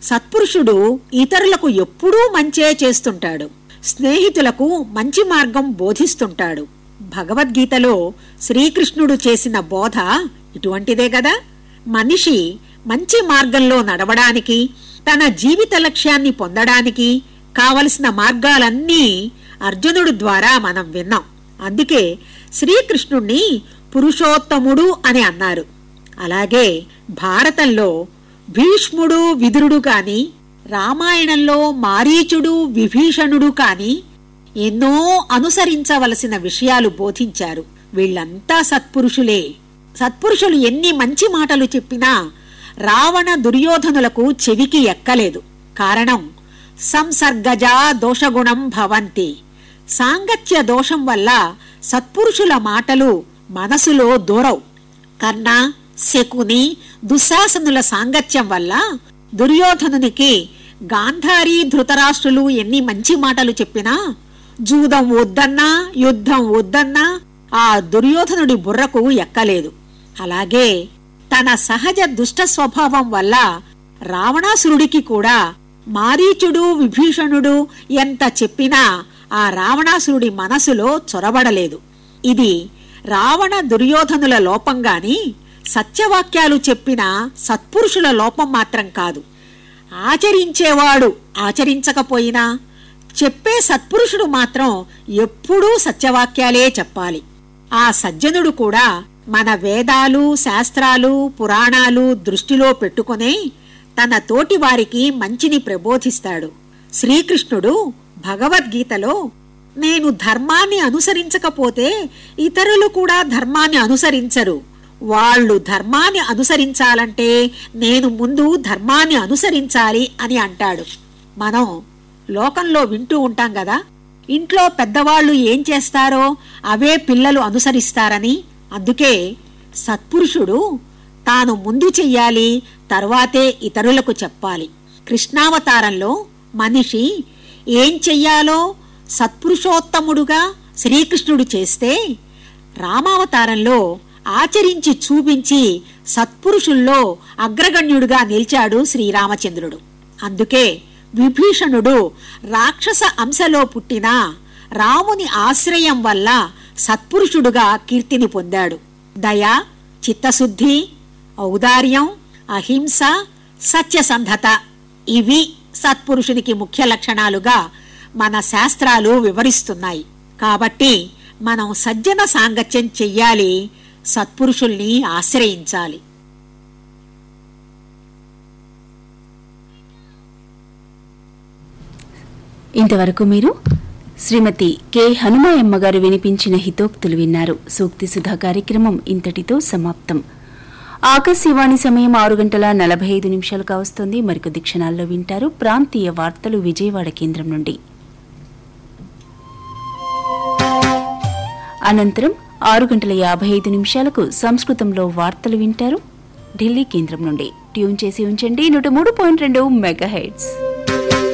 సత్పురుషుడు ఇతరులకు ఎప్పుడూ మంచే చేస్తుంటాడు స్నేహితులకు మంచి మార్గం బోధిస్తుంటాడు భగవద్గీతలో శ్రీకృష్ణుడు చేసిన బోధ ఇటువంటిదే గదా మనిషి మంచి మార్గంలో నడవడానికి తన జీవిత లక్ష్యాన్ని పొందడానికి కావలసిన మార్గాలన్నీ అర్జునుడు ద్వారా మనం విన్నాం అందుకే శ్రీకృష్ణుణ్ణి పురుషోత్తముడు అని అన్నారు అలాగే భారతంలో భీష్ముడు విదురుడు కాని రామాయణంలో మారీచుడు విభీషణుడు కాని ఎన్నో అనుసరించవలసిన విషయాలు బోధించారు వీళ్ళంతా సత్పురుషులే సత్పురుషులు ఎన్ని మంచి మాటలు చెప్పినా రావణ దుర్యోధనులకు చెవికి ఎక్కలేదు కారణం సంసర్గజా దోషగుణం భవంతి సాంగత్య దోషం వల్ల సత్పురుషుల మాటలు మనసులో దూరవు కర్ణ శకుని దుశ్శాసనుల సాంగత్యం వల్ల దుర్యోధనునికి గాంధారి ధృతరాష్ట్రులు ఎన్ని మంచి మాటలు చెప్పినా జూదం వద్దన్నా యుద్ధం వద్దన్నా ఆ దుర్యోధనుడి బుర్రకు ఎక్కలేదు అలాగే తన సహజ దుష్ట స్వభావం వల్ల రావణాసురుడికి కూడా మారీచుడు విభీషణుడు ఎంత చెప్పినా ఆ రావణాసురుడి మనసులో చొరబడలేదు ఇది రావణ దుర్యోధనుల లోపం గాని సత్యవాక్యాలు చెప్పిన సత్పురుషుల లోపం మాత్రం కాదు ఆచరించేవాడు ఆచరించకపోయినా చెప్పే సత్పురుషుడు మాత్రం ఎప్పుడూ సత్యవాక్యాలే చెప్పాలి ఆ సజ్జనుడు కూడా మన వేదాలు శాస్త్రాలు పురాణాలు దృష్టిలో పెట్టుకునే తన తోటి వారికి మంచిని ప్రబోధిస్తాడు శ్రీకృష్ణుడు భగవద్గీతలో నేను ధర్మాన్ని అనుసరించకపోతే ఇతరులు కూడా ధర్మాన్ని అనుసరించరు వాళ్ళు ధర్మాన్ని అనుసరించాలంటే నేను ముందు ధర్మాన్ని అనుసరించాలి అని అంటాడు మనం లోకంలో వింటూ ఉంటాం కదా ఇంట్లో పెద్దవాళ్ళు ఏం చేస్తారో అవే పిల్లలు అనుసరిస్తారని అందుకే సత్పురుషుడు తాను ముందు చెయ్యాలి తర్వాతే ఇతరులకు చెప్పాలి కృష్ణావతారంలో మనిషి ఏం చెయ్యాలో సత్పురుషోత్తముడుగా శ్రీకృష్ణుడు చేస్తే రామావతారంలో ఆచరించి చూపించి సత్పురుషుల్లో అగ్రగణ్యుడుగా నిలిచాడు శ్రీరామచంద్రుడు అందుకే విభీషణుడు రాక్షస అంశలో పుట్టిన రాముని ఆశ్రయం వల్ల సత్పురుషుడుగా కీర్తిని పొందాడు దయ చిత్తశుద్ధి ఔదార్యం అహింస సత్యసంధత ఇవి సత్పురుషునికి ముఖ్య లక్షణాలుగా మన శాస్త్రాలు వివరిస్తున్నాయి కాబట్టి మనం సజ్జన సాంగత్యం చెయ్యాలి సత్పురుషుల్ని ఆశ్రయించాలి ఇంతవరకు మీరు శ్రీమతి కె హనుమాయమ్మ గారు వినిపించిన హితోక్తులు విన్నారు సూక్తి సుధా కార్యక్రమం ఇంతటితో సమాప్తం ఆకాశవాణి సమయం ఆరు గంటల నలభై ఐదు నిమిషాలు కావస్తోంది మరికొద్ది క్షణాల్లో వింటారు ప్రాంతీయ వార్తలు విజయవాడ కేంద్రం నుండి అనంతరం ఆరు గంటల యాభై ఐదు నిమిషాలకు సంస్కృతంలో వార్తలు వింటారు ఢిల్లీ కేంద్రం నుండి ట్యూన్ చేసి ఉంచండి నూట మూడు పాయింట్ రెండు మెగా హెడ్స్